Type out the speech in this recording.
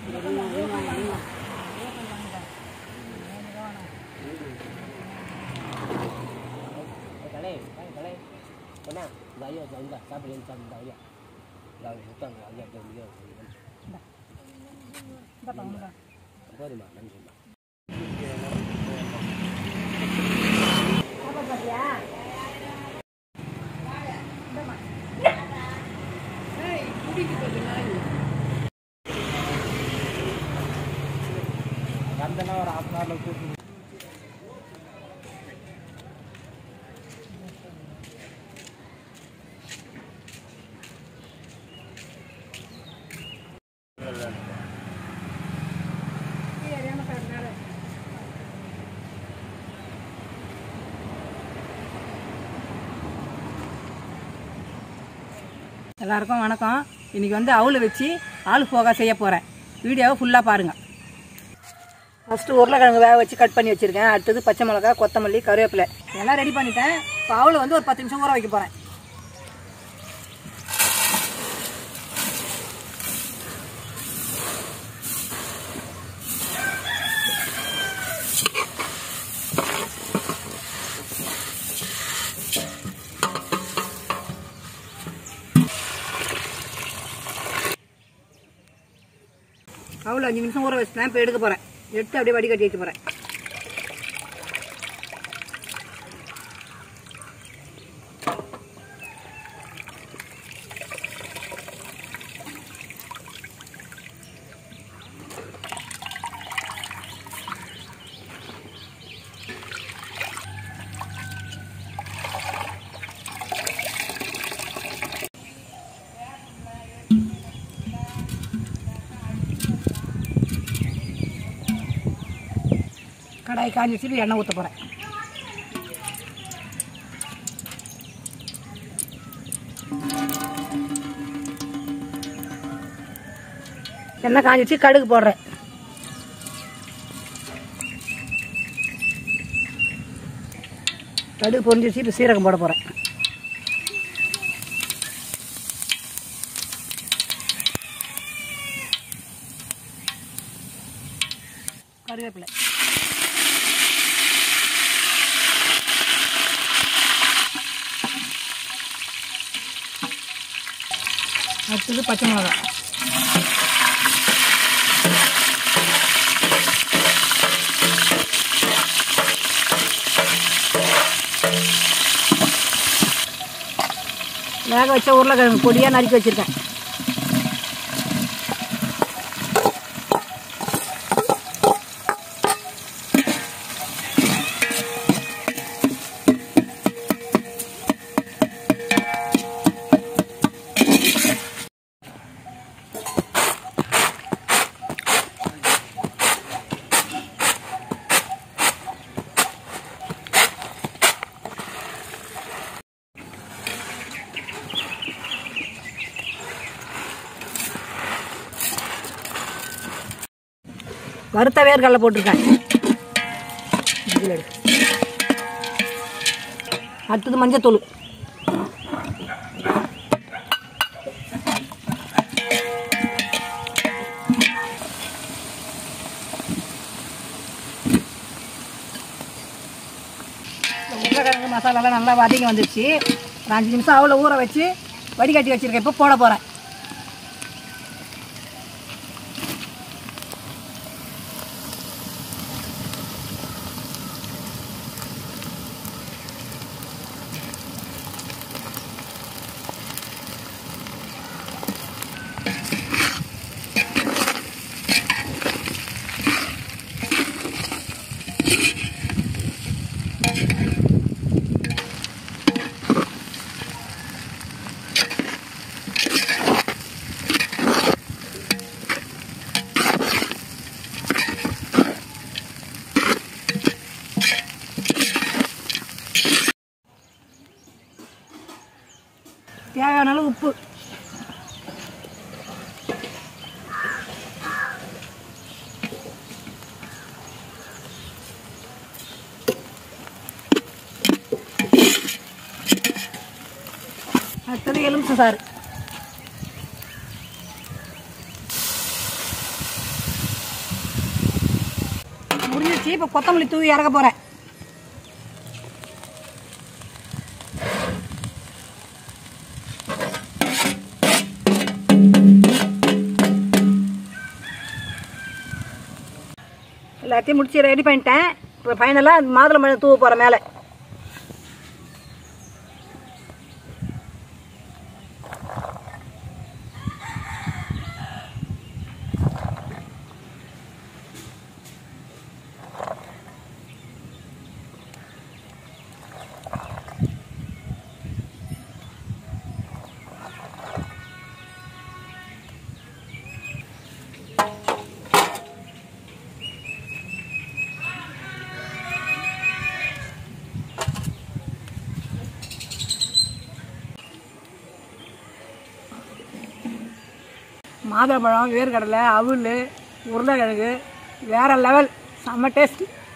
கலை கலை என்ன ஐயா இந்த சாப்பிடு சாப்பிடு ஐயா ஐயா ஐயா போதுமா நன்றிம்மா வந்தனா ஒரு ஹாஃப் அன் ஹவரில் கூப்பிட்டு எல்லாருக்கும் வணக்கம் இன்னைக்கு வந்து அவுள் வச்சு ஆளு போகா செய்ய போகிறேன் வீடியோவை ஃபுல்லாக பாருங்கள் ஃபஸ்ட்டு உருளைக்கிழங்கு வேக வச்சு கட் பண்ணி வச்சுருக்கேன் அடுத்தது பச்சை மிளகா கொத்தமல்லி கருவேப்பிலை எல்லாம் ரெடி பண்ணிட்டேன் இப்போ அவுள் வந்து ஒரு பத்து நிமிஷம் ஊற வைக்க போகிறேன் அவ்வளோ அஞ்சு நிமிஷம் ஊற வச்சுட்டேன் இப்போ எடுக்க போகிறேன் எடுத்து அப்படியே வடிகட்டி வைக்க போகிறேன் கடாய் காஞ்சி வச்சுட்டு எண்ணெய் ஊற்ற போகிறேன் எண்ணெய் காஞ்சி வச்சு கடுகு போடுறேன் கடுகு பொரிஞ்சு வச்சு இப்போ சீரகம் போட போகிறேன் கருவேப்பிலை அடுத்தது பச்சை மிளகா வேக வச்ச உருளைக்கிழங்கு பொடியாக நறுக்கி வச்சுருக்கேன் வறுத்த வேர்க்கடலை போட்டிருக்கேன் இதுல எடு. அடுத்தது மஞ்சத்தூள் உருளைக்கிழங்கு மசாலாலாம் நல்லா வதங்கி வந்துடுச்சு ஒரு அஞ்சு நிமிஷம் அவ்வளோ ஊற வச்சு வடிகட்டி வச்சிருக்கேன் இப்போ போட போகிறேன் தேவையான அளவு உப்பு அடுத்தது எலுமிச்சை சாறு முடிஞ்சிருச்சு இப்போ கொத்தமல்லி தூவி இறக்க போகிறேன் எல்லாத்தையும் முடிச்சு ரெடி பண்ணிட்டேன் இப்போ ஃபைனலாக மாதுளை மழை தூவ போகிறேன் மேலே மாதுளம்பழம் வேர்க்கடலை அவுள் உருளைக்கிழங்கு வேறு லெவல் செம்ம டேஸ்ட்